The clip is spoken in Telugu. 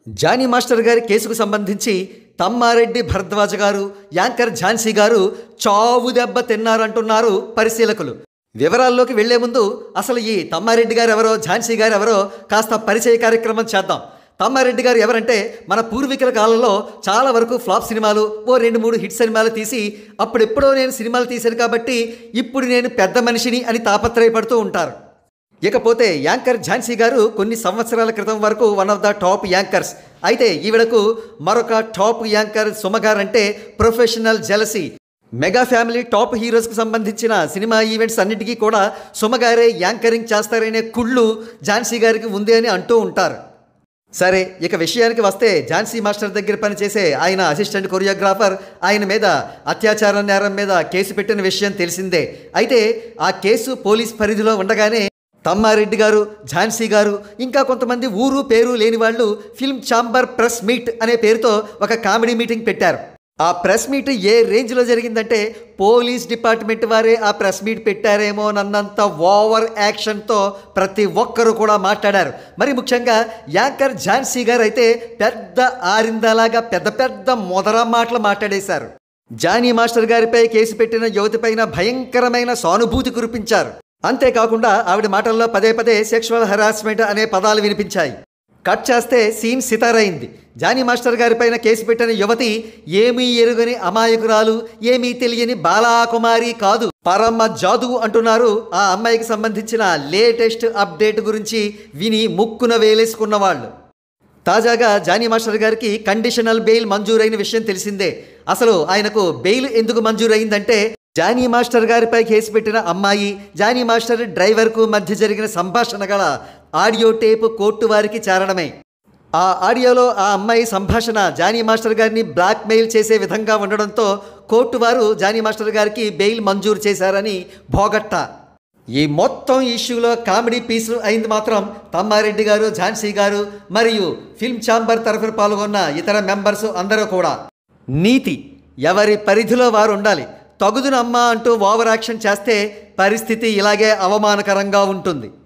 జానీ మాస్టర్ గారి కేసుకు సంబంధించి తమ్మారెడ్డి భరద్వాజ గారు యాంకర్ ఝాన్సీ గారు చావు దెబ్బ తిన్నారంటున్నారు పరిశీలకులు వివరాల్లోకి వెళ్లే ముందు అసలు ఈ తమ్మారెడ్డి గారు ఎవరో ఝాన్సీ గారు ఎవరో కాస్త పరిచయ కార్యక్రమం చేద్దాం తమ్మారెడ్డి గారు ఎవరంటే మన పూర్వీకుల కాలంలో చాలా వరకు ఫ్లాప్ సినిమాలు ఓ రెండు మూడు హిట్ సినిమాలు తీసి అప్పుడెప్పుడో నేను సినిమాలు తీశాను కాబట్టి ఇప్పుడు నేను పెద్ద మనిషిని అని తాపత్రయపడుతూ ఉంటారు ఇకపోతే యాంకర్ ఝాన్సీ గారు కొన్ని సంవత్సరాల క్రితం వరకు one of the top anchors అయితే ఈవిడకు మరొక టాప్ యాంకర్ సుమగార్ అంటే professional jealousy mega family top హీరోస్కి సంబంధించిన సినిమా ఈవెంట్స్ అన్నిటికీ కూడా సుమగారే యాంకరింగ్ చేస్తారనే కుళ్ళు ఝాన్సీ గారికి ఉంది అని అంటూ ఉంటారు సరే ఇక విషయానికి వస్తే ఝాన్సీ మాస్టర్ దగ్గర పనిచేసే ఆయన అసిస్టెంట్ కొరియోగ్రాఫర్ ఆయన మీద అత్యాచార నేరం మీద కేసు పెట్టిన విషయం తెలిసిందే అయితే ఆ కేసు పోలీస్ పరిధిలో ఉండగానే తమ్మారెడ్డి గారు ఝాన్సీ గారు ఇంకా కొంతమంది ఊరు పేరు లేని వాళ్ళు ఫిల్మ్ ఛాంబర్ ప్రెస్ మీట్ అనే పేరుతో ఒక కామెడీ మీటింగ్ పెట్టారు ఆ ప్రెస్ మీట్ ఏ రేంజ్లో జరిగిందంటే పోలీస్ డిపార్ట్మెంట్ వారే ఆ ప్రెస్ మీట్ పెట్టారేమో నన్నంత ఓవర్ యాక్షన్తో ప్రతి ఒక్కరూ కూడా మాట్లాడారు మరి ముఖ్యంగా యాంకర్ ఝాన్సీ గారు అయితే పెద్ద ఆరిందలాగా పెద్ద పెద్ద మొదర మాటలు మాట్లాడేశారు జానీ మాస్టర్ గారిపై కేసు పెట్టిన యువతిపైన భయంకరమైన సానుభూతి కురిపించారు అంతేకాకుండా ఆవిడ మాటల్లో పదే పదే సెక్షువల్ హెరాస్మెంట్ అనే పదాలు వినిపించాయి కట్ చేస్తే సీన్ సితారైంది జానీ మాస్టర్ గారిపైన కేసు పెట్టిన యువతి ఏమీ ఎరుగని అమాయకురాలు ఏమీ తెలియని బాలాకుమారి కాదు పరమ జాదు అంటున్నారు ఆ అమ్మాయికి సంబంధించిన లేటెస్ట్ అప్డేట్ గురించి విని ముక్కున వేలేసుకున్న వాళ్ళు తాజాగా జానీ మాస్టర్ గారికి కండిషనల్ బెయిల్ మంజూరైన విషయం తెలిసిందే అసలు ఆయనకు బెయిల్ ఎందుకు మంజూరైందంటే జానీ మాస్టర్ గారిపై కేసు పెట్టిన అమ్మాయి జానీ మాస్టర్ డ్రైవర్కు మధ్య జరిగిన సంభాషణ గల ఆడియో టేప్ కోర్టు వారికి చేరడమే ఆ ఆడియోలో ఆ అమ్మాయి సంభాషణ జానీ మాస్టర్ గారిని బ్లాక్మెయిల్ చేసే విధంగా ఉండడంతో కోర్టు వారు జానీ మాస్టర్ గారికి బెయిల్ మంజూరు చేశారని భోగట్ట ఈ మొత్తం ఇష్యూలో కామెడీ పీస్ అయింది మాత్రం తమ్మారెడ్డి గారు ఝాన్సీ గారు మరియు ఫిల్మ్ ఛాంబర్ తరఫున పాల్గొన్న ఇతర మెంబర్స్ అందరూ కూడా నీతి ఎవరి పరిధిలో వారు ఉండాలి తగుదునమ్మా అంటూ ఓవర్ యాక్షన్ చేస్తే పరిస్థితి ఇలాగే అవమానకరంగా ఉంటుంది